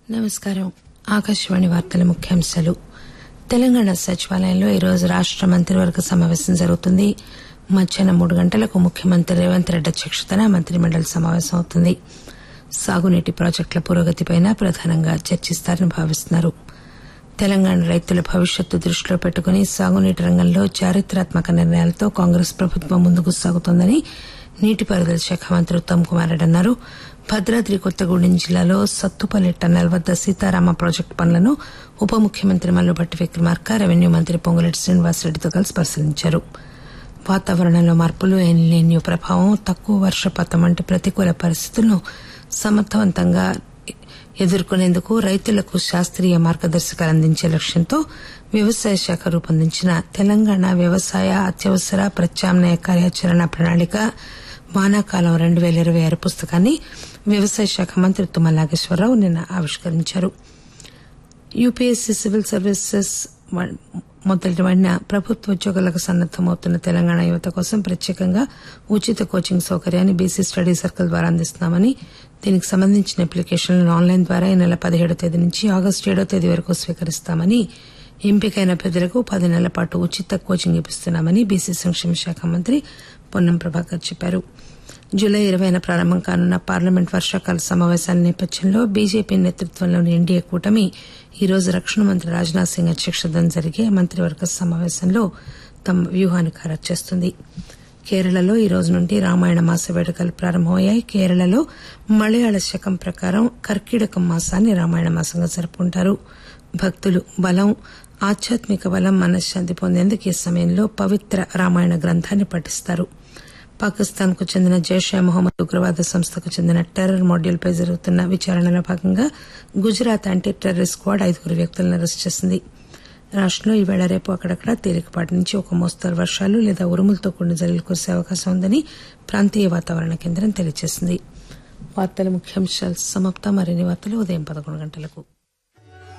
నమస్కారం ఆకాశవాణి వార్తల ముఖ్యాంశాలు తెలంగాణ సచివాలయంలో ఈరోజు రాష్ట మంత్రివర్గ సమావేశం జరుగుతుంది మధ్యాహ్నం మూడు గంటలకు ముఖ్యమంత్రి రేవంత్ రెడ్డి అధ్యక్షతన మంత్రిమండలి సమావేశం అవుతుంది సాగునీటి ప్రాజెక్టుల పురోగతిపై ప్రధానంగా చర్చిస్తారని భావిస్తున్నారు తెలంగాణ రైతుల భవిష్యత్తు దృష్టిలో పెట్టుకుని సాగునీటి రంగంలో చారిత్రాత్మక నిర్ణయాలతో కాంగ్రెస్ ప్రభుత్వం ముందుకు సాగుతోందని నీటిపారుదల శాఖ మంత్రి ఉత్తమ్ కుమార్ రెడ్డి అన్నారు భద్రాద్రి కొత్తగూడెం జిల్లాలో సత్తుపల్లి టన్నెల్ వద్ద సీతారామ ప్రాజెక్టు పనులను ఉప ముఖ్యమంత్రి మల్లుభట్టి విక్రమార్క రెవెన్యూ మంత్రి పొంగులేటి శ్రీనివాసరెడ్డితో కలిసి పరిశీలించారు వాతావరణంలో మార్పులు ఎన్లీన్యూ ప్రభావం తక్కువ వర్షపాతం వంటి ప్రతికూల పరిస్థితులను సమర్థవంతంగా ఎదుర్కొనేందుకు రైతులకు శాస్త్రీయ మార్గదర్శకాలు అందించే లక్ష్యంతో వ్యవసాయ శాఖ రూపొందించిన తెలంగాణ వ్యవసాయ అత్యవసర ప్రత్యామ్నాయ కార్యాచరణ ప్రణాళిక వానాకాలం రెండు పేల ఇరవై ఆరు పుస్తకాన్ని వ్యవసాయ శాఖ మంత్రి తుమ్మల నాగేశ్వరరావు నిన్న ఆవిష్కరించారు యూపీఎస్సీ సివిల్ సర్వీసెస్ మొదలుపడిన ప్రభుత్వ ఉద్యోగాలకు సన్నద్దమవుతున్న తెలంగాణ యువత కోసం ప్రత్యేకంగా ఉచిత కోచింగ్ సౌకర్యాన్ని బీసీ స్టడీ సర్కిల్ ద్వారా అందిస్తున్నామని దీనికి సంబంధించిన అప్లికేషన్లను ఆన్లైన్ ద్వారా ఈ నెల పదిహేడో తేదీ నుంచి ఆగస్టు ఏడో తేదీ వరకు స్వీకరిస్తామని ఎంపికైన అభ్యర్థులకు పది నెలల పాటు ఉచిత కోచింగ్ ఇప్పిస్తున్నామని బీసీ సంక్షేమ శాఖ మంత్రి పొన్నం ప్రభాకర్ చెప్పారు జూలై ఇరవైన ప్రారంభం కానున్న పార్లమెంట్ వర్షాకాల సమావేశాల నేపథ్యంలో బీజేపీ నేతృత్వంలోని ఎన్డీఏ కూటమి ఈ రోజు రక్షణ మంత్రి రాజ్నాథ్ సింగ్ అధ్యక్షతన జరిగే మంత్రివర్గ సమావేశంలో తమ వ్యూహాన్ని ఖరారు చేస్తుంది కేరళలో ఈ రోజు నుండి రామాయణ మాస వేడుకలు ప్రారంభమయ్యాయి కేరళలో మలయాళ శకం ప్రకారం కర్కీడకం మాసాన్ని రామాయణ మాసంగా జరుపుకుంటారు భక్తులు బలం ఆధ్యాత్మిక బలం మనశ్శాంతి పొందేందుకు ఈ సమయంలో పవిత్ర రామాయణ గ్రంథాన్ని పఠిస్తారు పాకిస్తాన్ కు చెందిన జైషే మొహమ్మద్ ఉగ్రవాద సంస్థకు చెందిన టెర్రర్ మాడ్యూల్పై జరుగుతున్న విచారణలో భాగంగా గుజరాత్ యాంటీ టెర్రర్ స్క్వాడ్ ఐదుగురు వ్యక్తులను అరెస్ట్ చేసింది రాష్టంలో ఈవేళ రేపు అక్కడక్కడ తేలికపాటి నుంచి ఒక మోస్తరు వర్షాలు లేదా ఉరుములతో కూడిన జల్లులు కురిసే అవకాశం ఉందని ప్రాంతీయ వాతావరణ కేంద్రం తెలియజేసింది వార్తల ముఖ్యాంశాలు సమాప్తం మరిన్ని వార్తలు ఉదయం పదకొండు గంటలకు